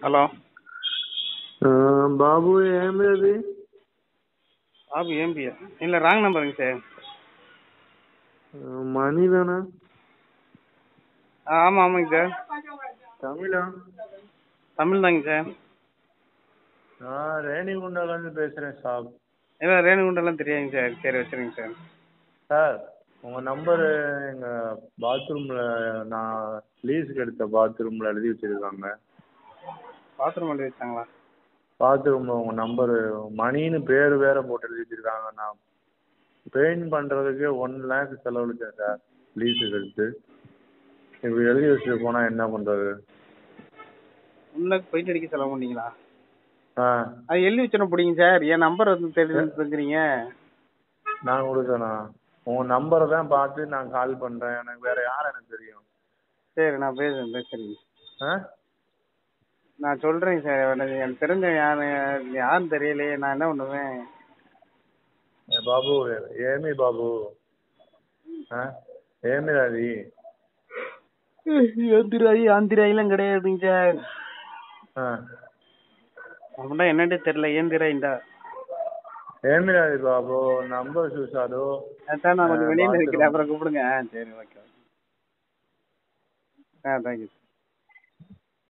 Hello ఆ, బాబు ఏం లేదు బాబు ఏం బియర్ இல்லை ராங் நம்பருங்க சார் மணி தானே ஆ ஆமாம் ஆமாங்க சார் தமிழா தமிழ் தாங்க சார் நான் ரேணிகுண்டாலேருந்து பேசுகிறேன் சாப் இல்லை ரேணுகுண்டெல்லாம் தெரியாதுங்க சார் சரி வச்சுருங்க சார் சார் உங்கள் நம்பரு எங்கள் பாத்ரூமில் நான் லீஸுக்கு எடுத்த பாத்ரூமில் எழுதி வச்சுருக்காங்க பாத்ரூம் எழுதி வச்சாங்களா பாத்ரூமில் உங்கள் நம்பரு மணின்னு பேர் வேற போட்டு எழுதி வச்சுருக்காங்க நான் பெயிண்ட் பண்ணுறதுக்கு ஒன் லேக் செலவழிச்சேன் சார் லீஸுக்கு எடுத்து இப்படி எழுதி வச்சுட்டு போனால் என்ன பண்ணுறது உள்ள பெயிண்ட் அடிக்க செலவு பண்ணீங்களா ஆ அது எழுதி வச்சிட பிடிங்க சார் என் நம்பர் வந்து தெரிஞ்சுருக்கிறீங்க நான் கொடுத்தேண்ணா உங்கள் நம்பரை தான் பார்த்து நான் கால் பண்ணுறேன் எனக்கு வேறு யார் எனக்கு தெரியும் சரி நான் பேசுகிறேன் பேசுகிறேங்க ஆ நான் சொல்கிறேங்க சார் எனக்கு எனக்கு தெரிஞ்ச யார் யாருன்னு தெரியலையே நான் என்ன பண்ணுவேன் ఏ బాబు ఏమి బాబు ఆ? ఏమి అది ஆந்திராயி ஆந்திராயெல்லாம் கிடையாதுங்க சார் ఆ. அப்படின்னா என்னன்னே தெரியல ஏந்திராயிண்டா ఏమి అది బాబు నంబర్ చూశారు அதான் நான் கொஞ்சம் ஆ, வெளியில் bathroom. இருக்கிறேன் அப்புறம் கூப்பிடுங்க ஆ சரி ஓகே ஆ தேங்க்யூ